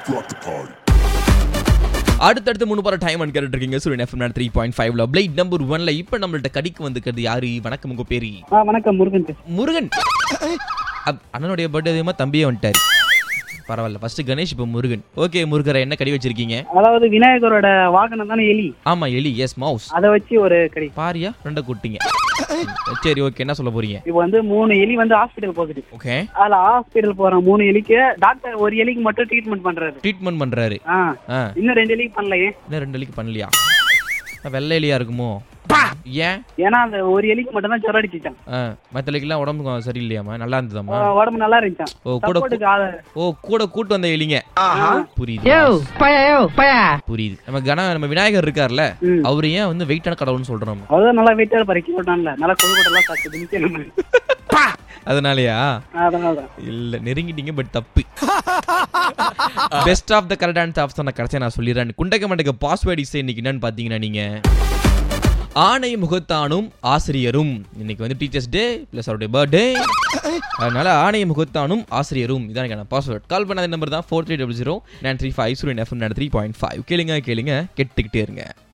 அடுத்தடுத்து மூணு பார டைம் அண்ட் கேட்டு இருக்கீங்க சூரியன் எஃப்எம் த்ரீ பாயிண்ட் ஃபைவ்ல பிளேட் நம்பர் ஒன்ல இப்போ நம்மள்ட்ட கடிக்கு வந்துக்கிறது யாரு வணக்கம் உங்க பேரு ஆ வணக்கம் முருகன் பேசுறேன். முருகன் அப்- அண்ணனுடைய பர்த்டே அதிகமா தம்பியே வந்துட்டாரு பரவாயில்ல ஃபர்ஸ்ட் கணேஷ் இப்போ முருகன் ஓகே முருகரை என்ன கடி வச்சிருக்கீங்க அதாவது விநாயகரோட வாகனம் தானே எலி ஆமா எலி எஸ் மவுஸ் அதை வச்சு ஒரு கடி பாரியா ரெண்ட கூட்டிங்க சரி ஓகே என்ன சொல்ல போறீங்க இப்போ வந்து மூணு எலி வந்து ஹாஸ்பிட்டல் போகுது ஓகே அதுல ஹாஸ்பிட்டல் போற மூணு எலிக்கு டாக்டர் ஒரு எலிக்கு மட்டும் ட்ரீட்மெண்ட் பண்றாரு ட்ரீட்மெண்ட் பண்றாரு ஆ ஆ இன்னும் ரெண்டு எலிக்கு பண்ணலையே இன்னும் ரெண்டு எலிக்கு பண்ணலையா நான் வெள்ளை எலியா இருக்குமோ ஏன் ஏன்னா அந்த ஒரு எலிக்கு மட்டும் தான் ஜொரம் அடிச்சுட்டான் ஆ, மத்த எலிக்கெல்லாம் உடம்பு கொஞ்சம் சரியில்லையாமா நல்லா இருந்ததாமா உடம்பு நல்லா இருந்துச்சான் ஓ கூட சப்போர்ட்டுக்கு ஆளு ஓ கூட கூட்டு வந்த எலிங்க புரியுது யோ பயா யோ பயா புரியுது நம்ம கண நம்ம விநாயகர் இருக்கார்ல ம். அவரு ஏன் வந்து வெயிட்டான கடவுள்னு சொல்றோம் நம்ம அதான் நல்லா வெயிட்டா இருப்பாரு கிலோ டான்ல நல்லா கொழுக்கட்டெல்லாம் சாப்பிட்டு நிக்கணும் அதனாலயா அதனால தான் இல்ல நெருங்கிட்டீங்க பட் தப்பு best of the correct answer of நான் கடைசியா நான் சொல்லிடுறேன் குண்டக்க மண்டக்க பாஸ்வேர்ட் இசை இன்னைக்கு என்னன்னு பாத்தீங்கன்னா நீங்க ஆணை முகத்தானும் ஆசிரியரும் இன்னைக்கு வந்து டீச்சர்ஸ் டே பிளஸ் அவருடைய பர்த்டே அதனால ஆணைய முகத்தானும் ஆசிரியரும் இதான் எனக்கான பாஸ்வேர்ட் கால் பண்ணாத நம்பர் தான் four three double zero nine three five zero FM three point five கேளுங்க கேளுங்க கெட்டுக்கிட்டே இருங்க